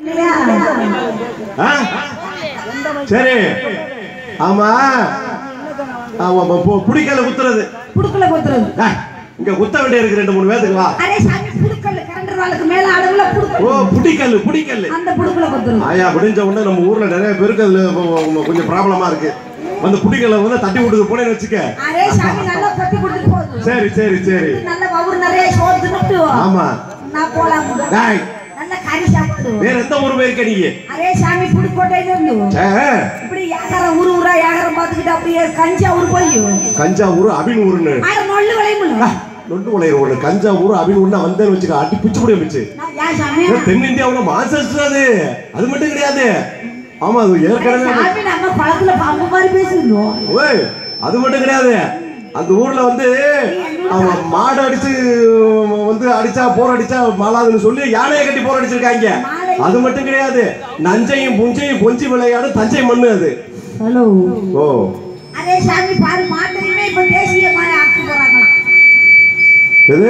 ஆ? சரி ஆமா ஆமா புடிக்கல குத்துறது புடுக்கல கொத்துறது ஆ, இங்க குத்த வேண்டிய இருக்கு ரெண்டு மூணு பேத்துக்கு வா அரே சாமி புடுக்கல் கரண்ட் வாளுக்கு மேல அளவுல புடுக்கல் ஓ புடிக்கல்லு புடிக்கல்லு அந்த புடுக்கல கொத்துறது ஆயா முடிஞ்ச உடனே நம்ம ஊர்ல நிறைய பேருக்கு அதுல கொ- கொஞ்சம் ப்ராப்ளமா இருக்கு வந்து புடிக்கல வந்து தட்டி விட்டுக்கு போனேன்னு வச்சுக்க அரே சாமி நல்லா கொத்தி கொடுத்துட்டு போகுது சரி சரி சரி நல்ல வவுறு நிறைய சோறு தின்னுட்டு ஆமா நான் போலாம் டேய், நல்ல கறி சாப்பிட்டு வேற எந்த ஊர் போயிருக்க நீங்க அரே சாமி புடுக்கோட்டையில இருந்து ஆ, இப்படி யாகாரம் ஊரு ஊரா யாகாரம் பார்த்துக்கிட்டு அப்படியே கஞ்சா ஊர் போய் கஞ்சாவூர் அபின் ஊருன்னு ஆயிரம் நொல்லு விளையுமில்ல நொண்டு உலையிற ஒண்ணு கஞ்சாவூர் அபின் ஊர்னா வந்தேன்னு வச்சுக்க அடி பிச்சு முடிய வச்சு நான் ஏன் சாமி தென்னிந்தியாவுல மான்செஸ்டர் அது அது மட்டும் கிடையாது ஆமா அது ஏற்கனவே சாமி நம்ம பழத்துல பாம்பு மாதிரி பேசிருந்தோம் ஓய் அது மட்டும் கிடையாது அந்த ஊர்ல வந்து அவன் மாடு அடிச்சு வந்து அடிச்சா போர் அடிச்சா மாலாதுன்னு சொல்லி யானையை கட்டி போர் அடிச்சிருக்காங்க அது மட்டும் கிடையாது நஞ்சையும் புஞ்சையும் கொஞ்சி விளையாடும் தஞ்சை மண்ணு அது ஹலோ ஓ அதே சாமி பாரு மாட்டையுமே இப்ப தேசிய மாதிரி ஆக்கி போறாங்களாம் எது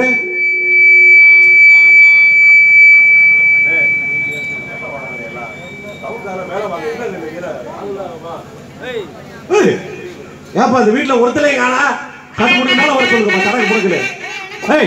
ஏய், ஏப்பா இந்த வீட்டுல ஒருத்தலையும் காணா கட்டு முடியும் மேல வர சொல்லுங்க தரக்கு கொடுக்கல ஏய்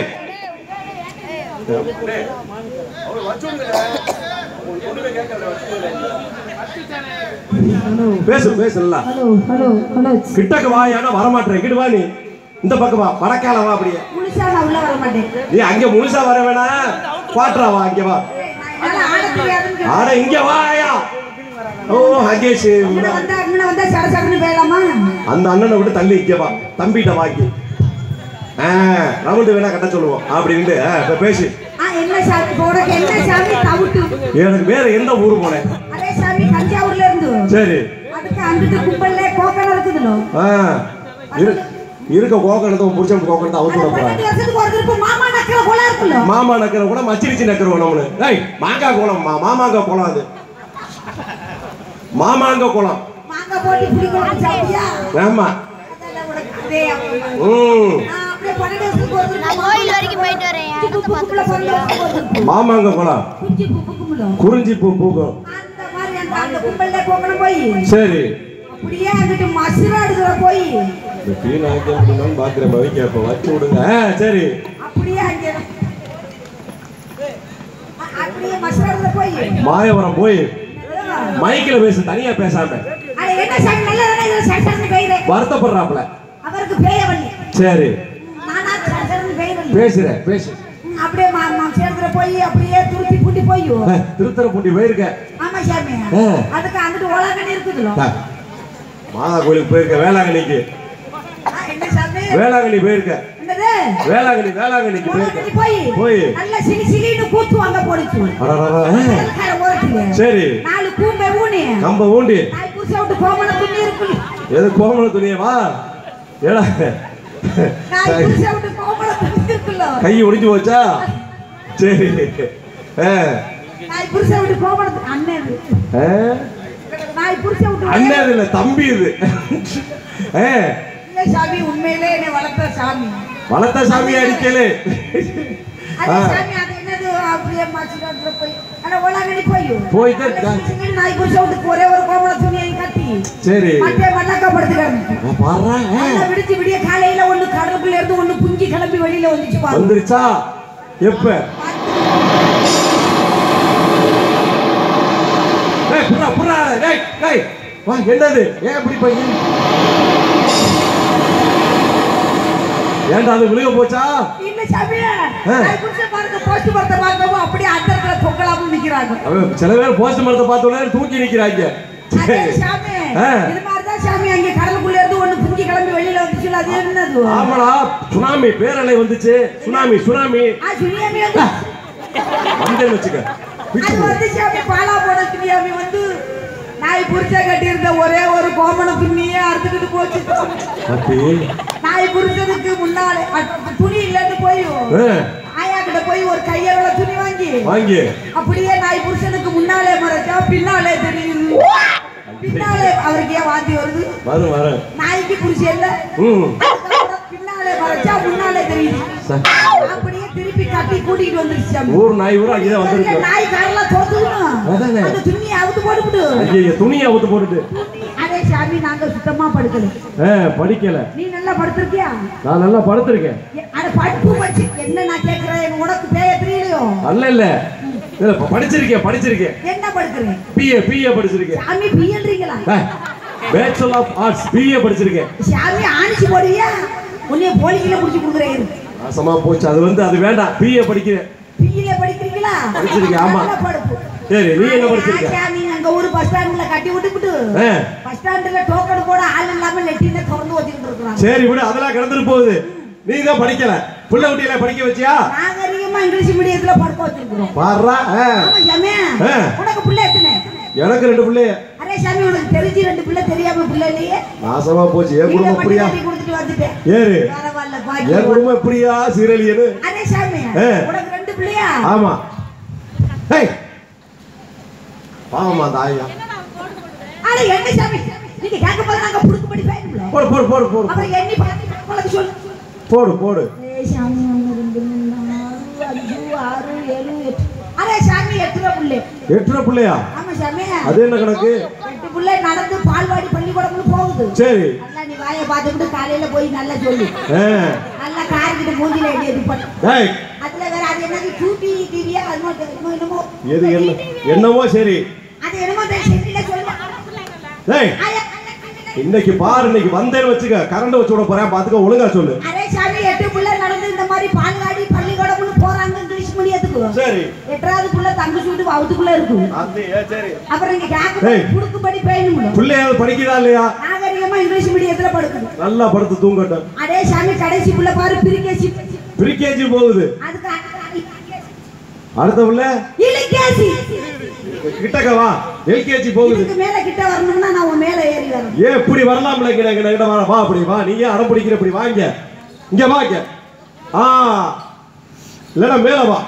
பேசு பேசுல ஹலோ ஹலோ ஹலோ கிட்டக்கு வாயானா வரமாட்டேன் கிட்டு வா நீ இந்த பக்கம் வா வடக்கால வா அப்படியே முழுசா நான் உள்ள வர மாட்டேன் நீ அங்க முழுசா வர வேணாம் பாட்டுறா வா அங்க வா என்னால ஆட தெரியாதுன்னு சொல்லி- ஆட இங்க வாயா ஓ ஹகேஷ் இங்கன வந்தா இங்கன வந்தா சட சடன்னு போயிடலாமா அந்த அண்ணனை விட்டு தள்ளி இங்க வா தம்பிட்ட வாக்கி ஆ ரவுண்டு வேணா கட்ட சொல்லுவோம் அப்படின்ட்டு ஆ, இப்ப பேசு ஆ என்ன சாமி போறக்கு என்ன சாமி தவிட்டு எனக்கு வேற எந்த ஊரு போனேன் அதே சாமி தஞ்சாவூர்ல இருந்து சரி அதுக்கு அங்கிட்டு கும்பல்ல கோக்கன் இருக்குதுலோ ஆ இரு இருக்க கோக்கணத்தை புடிச்சவன் கோக்கணத்தை அவுத்து விட போறாங்க பன்னெண்டு வருஷத்துக்கு ஒரு திருப்பு மாமா நக்கிற கொலை இருக்குல்ல மாமா நக்கிற கூட மச்சிரிச்சு நக்கிறோம் நம்மளு டேய் மாங்காய் குளம் மா மாமாங்க குளம் அது மாமாங்க குளம் மாங்காய் போட்டு பிடிக்கணும் சாப்பிட்டியா ஆமா அதெல்லாம் உனக்கு அதே அவ்வளவுதான். ம் நான் அப்படியே பன்னெண்டு வருஷத்துக்கு ஒரு திருப்பு நான் கோயில் வரைக்கும் போயிட்டு வரேன் குச்சி இடத்த பூ பூக்குள்ள பன்னெண்டு வருஷத்துக்கு ஒரு திருப்பு. மாமாங்க குளம் குச்சி பூ பூக்கும்ல. குறிஞ்சி பூ பூக்கும் அந்த மாதிரி அந்த அந்த கும்பல்ல கோக்கணும் போய் சரி அப்படியே அங்கிட்டு மசுராடுதுல போய் இந்த டீ நாய்க்கு அப்படின்னாலும் பாக்குற பவிக்க அப்ப வச்சு விடுங்க ஆ, சரி அப்படியே அங்க அ- அப்படியே மசுராடுதுல போய் மாயவரம் போய் மைக்கில் பேசு தனியா பேசாம அட என்ன சாமி நல்லதானே இதுல சட்டன்னு பெய்யுது வருத்தப்படுறாப்புல அவருக்கு பேய வள்ளி சரி நானா சட்டன்னு பெய்ய வள்ளி பேசுற பேசு ம், அப்படியே மா மா சேர்த்துல போய் அப்படியே துருத்தி பூட்டி போய் ஆ, திருத்தரப்பூண்டி போயிருக்க ஆமா சாமி ஆ. அதுக்கு அங்கிட்டு உலகண்ணி இருக்குதுல ஆ, மாதா கோயிலுக்கு போயிருக்க வேளாங்கண்ணிக்கு ஆ, என்ன சாமி வேளாங்கண்ணி போயிருக்க என்னது வேளாங்கண்ணி வேளாங்கண்ணிக்கு உலகண்ணி போயிருக்க போய் போய் நல்ல சிலி சிலின்னு கூத்து அங்க போடுச்சு அடடடா, ஆ, கடற்கரை ஓரத்துல. சரி நாலு கூம்பை ஊனி கம்ப ஊண்டி நாய் புருஷ விட்டு கோமண துணி இருக்குல்ல எது கோமல துணிய வா ஏடா நாய் புருஷ விட்டு கோமண துணி இருக்குல்ல கை ஒடிஞ்சு போச்சா சரி ஆ, நாய் புருஷ விட்டு கோமண துணி அண்ணன் இது. ஆ, நாய் புருஷ விட்டு அண்ணன் இது இல்ல தம்பி இது ஆ, இல்ல சாமி உண்மையிலே என்னை வளர்த்த சாமி வளர்த்த சாமி அடிக்கல அது சாமி அது என்னது அப்படியே மாச்சிடாத்துல போய் ஆனா உலகடி போய் போயிட்டு அந்த கா- சின்ன சின்ன நாய் புருஷ விட்டு ஒரே ஒரு கோமண துணியை கட்டி சரி மட்டே மண்ணாக்கா படுத்துக்காரு ஆ, பாருடா, ஆ, நல்லா விடிச்சு விடிய காலையில ஒண்ணு கடலுக்குள்ள இருந்து ஒண்ணு புஞ்சி கிளம்பி வெளியில வந்துச்சு பாரு வந்துருச்சா எப்ப ஏய் புறா புறா டேய் டேய் வா என்னது ஏன் இப்படி போய் ஏன்டா அது விழுக போச்சா இல்ல சாமியா ஆ. நாய் புருஷ பாருங்க போஸ்ட் மரத்தை பார்த்தவங்க அப்படியே அந்தரத்துல தொங்கலாம நிக்கிறாங்க அவன் சில பேர் போஸ்ட் மரத்தை பார்த்த உடனே தூக்கி நிக்கிறாங்க அதே சாமி ஆ. இது மாதிரிதான் சாமி அங்க கடலுக்குள்ள இருந்து ஒண்ணு புஞ்சி கிளம்பி வெளியில வந்துச்சுல அது என்னது ஆமாடா சுனாமி பேரலை வந்துச்சு சுனாமி சுனாமி ஆ சுனியாமி வந்து வந்தேன்னு வச்சுக்க பிச்சு அது போடு. வந்து சாமி பாலா போன சுனியாமி வந்து நாய் புரிச்ச கட்டியிருந்த ஒரே ஒரு கோமண துணியே அறுத்துக்கிட்டு போச்சு பாத்தி நாய் புரிச்சதுக்கு முன்னாலே அ- துணி இல்லைன்னு போய் ஆ, ஆயா கிட்ட போய் ஒரு கையளவுல துணி வாங்கி வாங்கி அப்படியே நாய் புருஷனுக்கு முன்னாலே மறைச்சா பின்னாலே தெரியுது பின்னாலே அவருக்கு ஏன் வாந்தி வருது வரும் வரேன் நாய்க்கு புருஷன் இல்ல ம் அதுக்கப்புறம் பின்னாலே மறைச்சா முன்னாலே தெரியுது ச- அப்படியே திருப்பி தட்டி கூட்டிட்டு வந்துருச்சு சாமி ஊர் நாய் ஊரா இதை வந்திருக்கு நாய் காரெல்லாம் தோத்துக்கணும் அதானே. அந்த துணியை அவுத்து போட்டுவிடு ஐயோ துணியை அவுத்து போட்டுட்டு அதே சாமி நாங்க சுத்தமா படுக்கல ஆ, படிக்கல நீ நல்லா படுத்திருக்கியா நான் நல்லா படுத்திருக்கேன் எ- அட படிப்பு வச்சு என்ன நான் கேக்குறேன் உனக்கு பேய தெரியலையோ அல்ல இல்ல இல்ல ப- படிச்சிருக்கேன் படிச்சிருக்கேன் என்ன படுக்கிறேன் பிஏ பிஏ படிச்சிருக்கேன் சாமி பிஎல்றீங்களா பேச்சுலர் ஆஃப் ஆர்ட்ஸ் பிஏ படிச்சிருக்கேன் சாமி ஆணிச்சு போடுவியா உன்னைய போலிக்கில முடிச்சு கொடுக்குறேன் நாசமா போச்சு அது வந்து அது வேண்டாம் பிஏ படிக்கிறேன் பியில படிக்கிறீங்களா படிச்சிருக்கேன், ஆமா. நல்ல படிப்பு சரி நீ என்ன படிச்சிருக்க சாமி அங்க ஊரு பஸ் ஸ்டாண்ட்ல கட்டி விட்டுக்கிட்டு ஆ, பஸ் ஸ்டாண்ட்ல டோக்கன் கூட ஆள் இல்லாம லெட்டின திறந்து வச்சுக்கிட்டு இருக்கிறாங்க சரி விடு அதெல்லாம் கிடந்துட்டு போகுது நீ தான் படிக்கல பிள்ளை குட்டியில படிக்க வச்சியா நாகரிகமா இங்கிலீஷ் மீடியத்துல படுக்க வச்சிருக்கிறோம் பாடுறா ஆ. ஆமா சாமி ஆ. உனக்கு பிள்ளை எத்தனை எனக்கு ரெண்டு பிள்ளைய அரே சாமி உனக்கு தெரிஞ்சு ரெண்டு பிள்ளை தெரியாம பிள்ளை இல்லையே நாசமா போச்சு என் வீட்டை குடும்பம் மட்டும் இப்படியா கட்டி கொடுத்துட்டு வந்துட்டேன் ஏறு பரவாயில்ல என் பாக்கியம் குடும்பம் இப்படியா சீரழியனு அரே சாமி ஆ. உனக்கு ரெண்டு பிள்ளையா ஆமா ஹேய் பாவமா தாயா அட என்ன சாமி நீங்க கேட்க போது நாங்க புடுக்கு படி பயன்படுவோம் போடு போடு போடு போடு அப்புறம் எண்ணி பார்த்து உனக்கு சொல்லு போடு போடு ஏய் சாமி ஒன்று ரெண்டு மூணு நாலு அஞ்சு ஆறு ஏழு எட்டு அரே சாமி எட்டு ரூபா புள்ளை எட்டுற பிள்ளையா ஆமா சாமி அது என்ன கணக்கு எட்டு புள்ளை நடந்து பால்வாடி பள்ளிக்கூடம்னு போகுது சரி நல்லா நீ வாயை பார்த்துக்கிட்டு காலையில போய் நல்லா சொல்லு ஆ. நல்லா காரிக்கிட்டு மூஞ்சில எண்ணி இது பண்ணு டேய் அதுல வேற அது என்னது டூபி டிவியா அது மட்டும் என்னமோ என்னமோ எது என்ன என்னவோ சரி அது என்னமோ சென்டில சொல்லுவாங்க டேய் இன்னைக்கு பாரு இன்னைக்கு வந்தேன்னு வச்சுக்க கரண்ட் வச்சு விட போறேன் பாத்துக்க ஒழுங்கா சொல்லு அரே சாமி எட்டு புள்ள நடந்து இந்த மாதிரி பால்வாடி பள்ளிக்கூடம்னு போறாங்க இங்கிலீஷ் மீடியத்துக்கு சரி எட்டாவது புள்ள தங்க சூட்டு அவுத்துக்குள்ள இருக்கு அது ஏன் சரி அப்புறம் இங்க ஏய். கேட்க புடுக்குப்படி பயணம் பிள்ளையாவது படிக்குதா இல்லையா நாகரிகமா இங்கிலீஷ் மீடியத்துல படுக்குது நல்லா படுத்து தூங்கட்டும் அதே சாமி கடைசி புள்ள பாரு பிரிகேசி பிரிகேஜி போகுது அதுக்கு அடுத்த பிள்ளை இலிகேசி கிட்டக்க வா எல்கேஜி போகுது இதுக்கு மேல கிட்ட வரணும்னா நான் உன் மேல ஏறி வரணும் ஏன் இப்படி வரலாம்ல கிட்ட கிட்ட கிட்ட வா வா அப்படி வா நீ ஏன் அடம் பிடிக்கிற இப்படி வாங்க இங்க வா இங்க ஆ இல்லடா மேல வா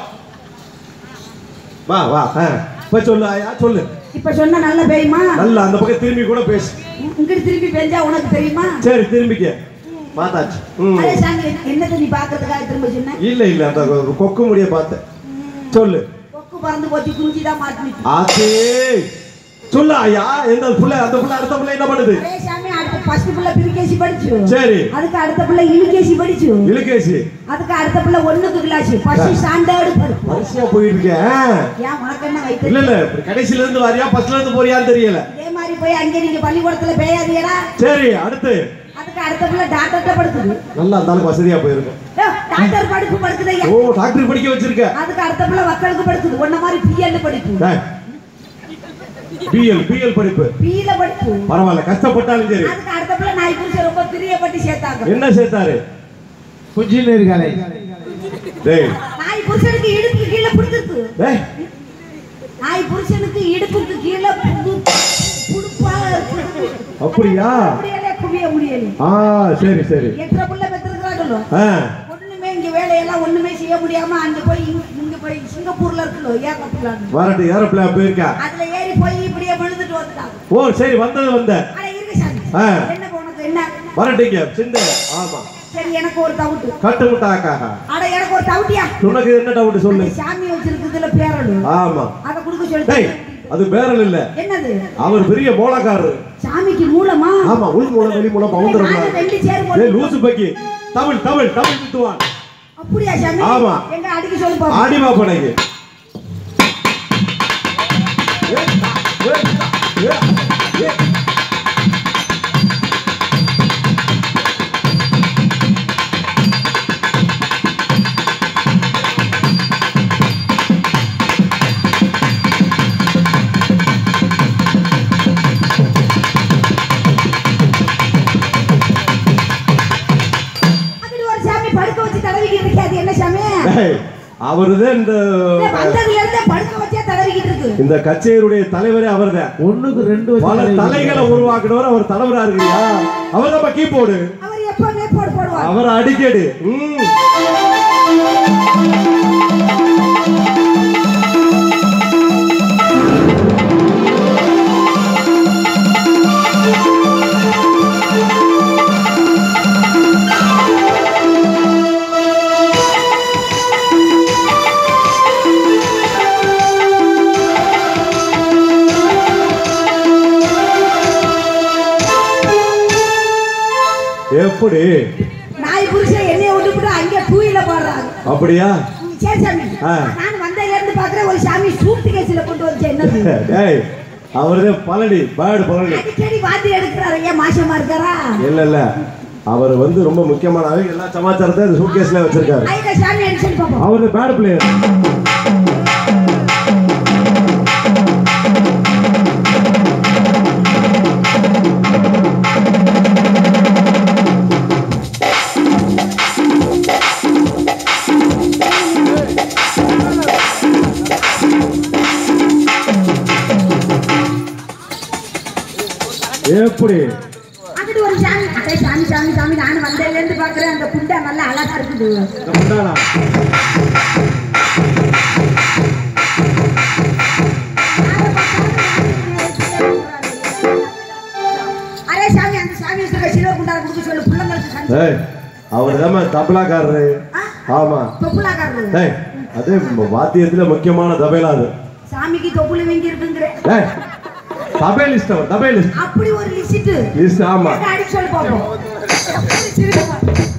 வா வா ஆ இப்ப சொல்லு ஐயா சொல்லு இப்ப சொன்ன நல்ல பெய்யுமா நல்லா அந்த பக்கம் திரும்பி கூட பேசு இங்கிட்டு திருப்பி பெஞ்சா உனக்கு தெரியுமா சரி திரும்பிக்க பார்த்தாச்சு ம் அதே சாமி என்னத்தை நீ பாக்குறதுக்காக திரும்ப சொன்ன இல்ல இல்ல அந்த கொ- கொக்கு முடிய பார்த்தேன் சொல்லு கொக்கு பறந்து போச்சு குஞ்சு தான் மாட்டிச்சு ஆச்சே சொல்லு ஐயா எந்த புள்ள அந்த புள்ள அடுத்த புள்ள என்ன பண்ணுது அதே சாமி அடுத்த ஃபர்ஸ்ட் புள்ள பிரிகேசி படிச்சு சரி அதுக்கு அடுத்த புள்ள இலிகேசி படிச்சு இழுகேசி அதுக்கு அடுத்த புள்ள ஒண்ணுக்கு கிளாஸ் ஃபர்ஸ்ட் ஸ்டாண்டர்டு படிச்சு வரிசையா போயிட்டு இருக்கேன் ஏன் உனக்கு என்ன வைத்து இல்ல இல்ல இப்படி கடைசில இருந்து வரியா ஃபர்ஸ்ட்ல இருந்து போறியான்னு தெரியல இதே மாதிரி போய் அங்கே நீங்க பள்ளிக்கூடத்துல பேயாதீங்களா சரி அடுத்து அதுக்கு அடுத்த புள்ள டாக்டர்கிட்ட படுக்குது நல்லா இருந்தாலும் வசதியா போயிருக்கும் ஏ, டாக்டர் படிப்பு படுக்குது ஐயா ஓ டாக்டர் படிக்க வச்சிருக்க அதுக்கு அடுத்த புள்ள வக்கலுக்கு படுக்குது உன்ன மாதிரி பிஎல் படிப்பு பிஎல் பிஎல் படிப்பு பியில படிப்பு பரவாயில்ல கஷ்டப்பட்டாலும் சரி அதுக்கு அடுத்த புள்ள நாய் புரிச்சு ரொம்ப பிரியப்பட்டு சேர்த்தாங்க என்ன சேர்த்தாரு குஞ்சின்னு இருக்காளே டேய் நாய் புருஷனுக்கு இடுப்புக்கு கீழே பிடிச்சிருக்கு டேய் நாய் புருஷனுக்கு இடுப்புக்கு கீழே புது புடுப்பா இருக்கு அப்படியா முடியல குவிய முடியல ஆ சரி சரி எத்தனை புள்ள பெற்றிருக்கிறாங்களோ ஆ ஒண்ணுமே இங்க வேலையெல்லாம் ஒண்ணுமே செய்ய முடியாம அங்க போய் இங்க- இங்க போய் சிங்கப்பூர்ல இருக்குல்ல ஏகப்படலான்னு வரட்டு ஏரோப்ளேன் போயிருக்கா அதுல ஏறி போய் இப்படியே விழுந்துட்டு வந்துட்டாங்க ஓ சரி வந்தது வந்த ஆனா இருக்கு சாமி ஆ. என்ன உனக்கு என்ன வரட்டுங்க சின்ன ஆமா சரி எனக்கு ஒரு டவுட் கட்டு முட்டாக்கா அட எனக்கு ஒரு டவுட்டியா உனக்கு என்ன டவுட் சொல்லு சாமி வச்சிருக்குதுல பேரடு ஆமா அத குடுக்க டேய் சொல்லி அது பேரல் இல்ல என்னது அவர் பெரிய மோளக்காரரு சாமிக்கு மூலமா ஆமா உள் மூலம் வெளி மூலம் பவுந்தரம் நாங்க ரெண்டு சேர் ஏ போட்டு லூசு பக்கி தமிழ் தமிழ் தமிழ் வித்துவான் அப்படியா சாமி ஆமா. எங்க அடிக்க சொல்லு பாப்போம் ஆடிமா படைக்கு ஏ, ஏ, ஏ, ஏ. அப்படி ஒரு சாமி படுக்க வச்சு தடவிக்கிட்டு இருக்கு அது என்ன சாமி டேய், அவருதான் இந்த இந்த வந்ததுல இருந்தே படுக்க வச்சே தடவிக்கிட்டு இருக்கு இந்த கச்சேரியுடைய தலைவரே அவர்தான் ஒண்ணுக்கு ரெண்டு வச்சு பல தலைவி. தலைகளை உருவாக்குனவர் அவர் தலைவரா இருக்கிறியா அவர் நம்ம கீபோர்டு அவர் எப்பவுமே போடு போடுவார் அவர் அடிக்கடி ம். எப்படி நாய் புருஷன் என்னைய விட்டுப்புட்டு அங்கே டூயில போடுறாங்க அப்படியா சரி சாமி ஆ. நான் வந்ததுல இருந்து பாக்குறேன் ஒரு சாமி சூட்டு கேஸ்ல கொண்டு வந்து என்னது டேய் அவர்தான் பழனி பேடு பழனி அடிக்கடி வாந்தி எடுக்கிறாரு ஏன் மாசமா இருக்காரா இல்ல இல்ல அவர் வந்து ரொம்ப முக்கியமான ஆளு. எல்லா சமாச்சாரத்தை இந்த சூட்கேஸ்ல வச்சிருக்காரு ஐயா சாமி அடிச்சுட்டு பாப்போம் அவர் பேட் பிளேயர் எப்படி அங்கிட்டு ஒரு சாமி அதே சாமி சாமி சாமி நான் வந்ததுல இருந்து பாக்குறேன் அந்த குண்டா நல்லா அழகா இருக்குது இந்த முட்டாளா? அரே சாமி அந்த சாமி வச்சிருக்க சிலுவை குண்டார கொடுக்க சொல்லு பிள்ளைங்களுக்கு கஞ்சி. ஏய் அவர் தான் தபலாக்காரரு ஆ? ஆமா தொப்புளாக்காரரு ஏய் அது வாத்தியத்துல முக்கியமான தபேலா அது சாமிக்கு தொப்புளு வீங்கி இருக்குங்கிற ஏய் தபேலிஸ்ட் அவர் தபேலிஸ்ட் அப்படி ஒரு லிஸ்ட் லிஸ்ட் ஆமா அடி சொல்லு பாப்போம் சிரிப்பா.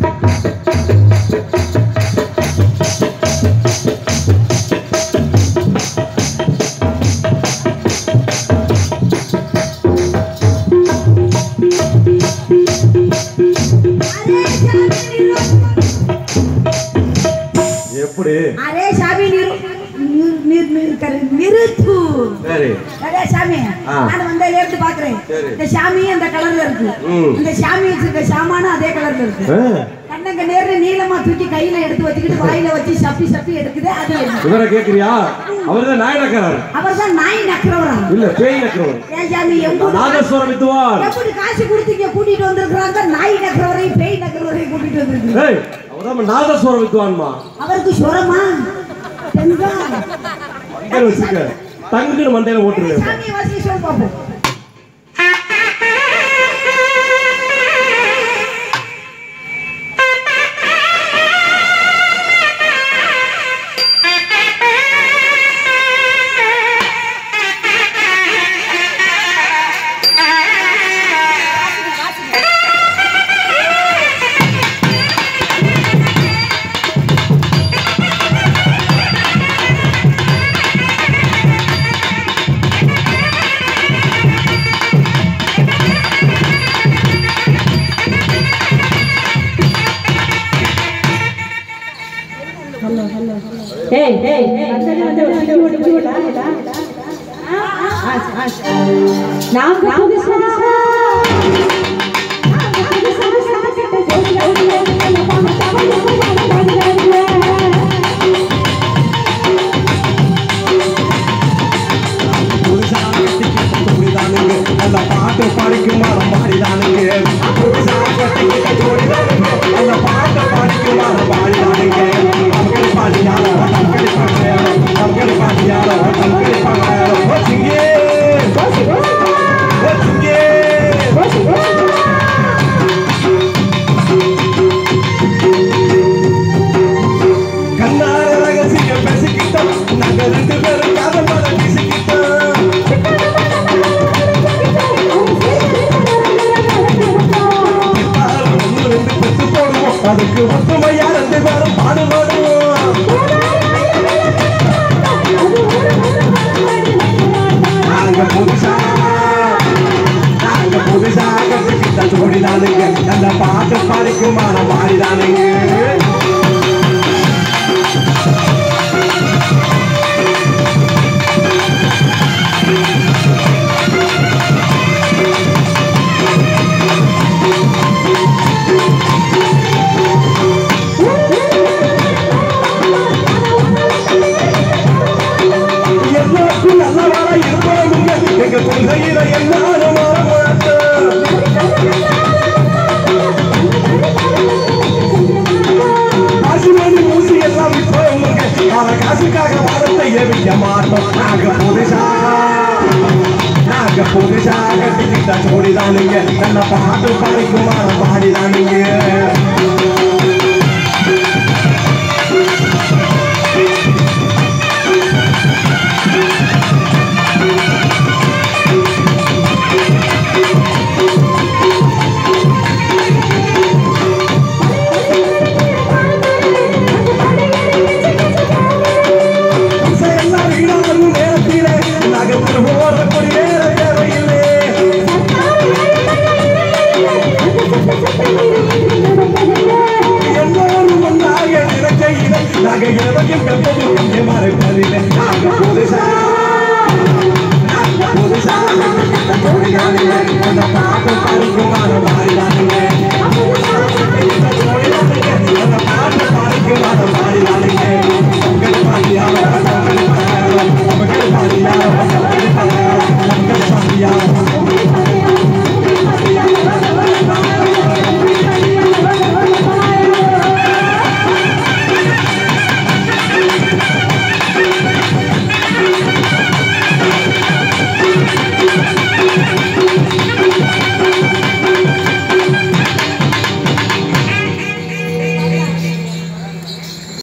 எப்படி அரே சாமி நிறு நிறு- நிறு- நிறு- நிறுத்து சரி அரே சாமி ஆ. நான் வந்ததுல இருந்து பாக்குறேன் சரி. இந்த சாமி அந்த கலர்ல இருக்கு ம். இந்த சாமி வச்சிருக்க சாமானும் அதே கலர்ல இருக்கு ஆ, கண்ணங்க நேர்ல நீளமா தூக்கி கையில எடுத்து வச்சுக்கிட்டு வாயில வச்சு சப்பி சப்பி எடுக்குது அது என்ன இவரை கேக்குறியா அவர் தான் நாயனக்காரர் அவர் தான் நாய் நக்கிறவரா இல்ல பேய் நக்கிறவர் ஏன் சாமி எங்க நாதஸ்வரம் வித்துவார் எப்படி காசு கொடுத்து இங்க கூட்டிட்டு வந்திருக்கிறாங்க நாய் நக்கிறவரையும் பேய் நக்கிறவரையும் கூட்டிட்டு வந்திருக்கு ஏய் அவர்தான் நாதஸ்வரம் வித்துவான்மா அவருக்கு சுரமா தெங்கா அங்கே வச்சுக்க தங்குன்னு மண்டையில போட்டுருவேன் சாமி வாசி சொல் பாப்போம் ஏய் ஏய் வந்தது வந்து வண்டி ஓட்டு போயிடா நாங்க புதுசா நாங்க புதுசா சாக்கிட்ட ஜோடியா ஓடியா நம்ம பாம தவளை பாடுறாங்க புதுசா கட்டிக்கிட்ட ஜோடிதானுங்க அந்த பாட்டு படிக்கும் மரம் பாடிதானுங்க புதுசா கட்டிக்கிட்ட ஜோடிதானுங்க அந்த பாட்டு படிக்கும் மரம் பாடிதானுங்க தங்கடி பாடியாரோ தங்கடி பாடியாரோ தங்கடி பாடியாரோ தங்கடி பாடியாரோ வச்சுங்கே வச்சுங்கே கண்ணார ரகசியம் பேசிக்கிட்டோம் நாங்க ரெண்டு பேரும் காதல் மரம் பேசிக்கிட்டோம் ஒன்று ரெண்டு பெத்து போடுவோம் அதுக்கு ஒத்துமையா ரெண்டு பேரும் பாடுபடுவோம் நாங்க புதுசா நாங்க புதுசா கட்டுக்கிட்ட ஜோடிதானுங்க நல்ல பாட்டு பாடிக்குமான பாடிதானுங்க எல்லாருக்கும் நல்லவரா இருப்பாங்க எங்க கொள்கையில எல்லாரும் மாறமாட்டோம் காசுமணி ஊசி எல்லாம் விற்பவங்க ஆனா காசுக்காக வாரத்தை எவிக்க மாட்டோம் நாங்க புதுசா நாங்க புதுசா கட்டிக்கிட்ட ஜோடிதானுங்க நல்ல பாட்டு பாடிக்குமான பாடிதானுங்க ஊரிலே நாங்க புதுசா நாங்க புதுசா இந்த ஜோடி யானை ஏறி வந்த பாட்டு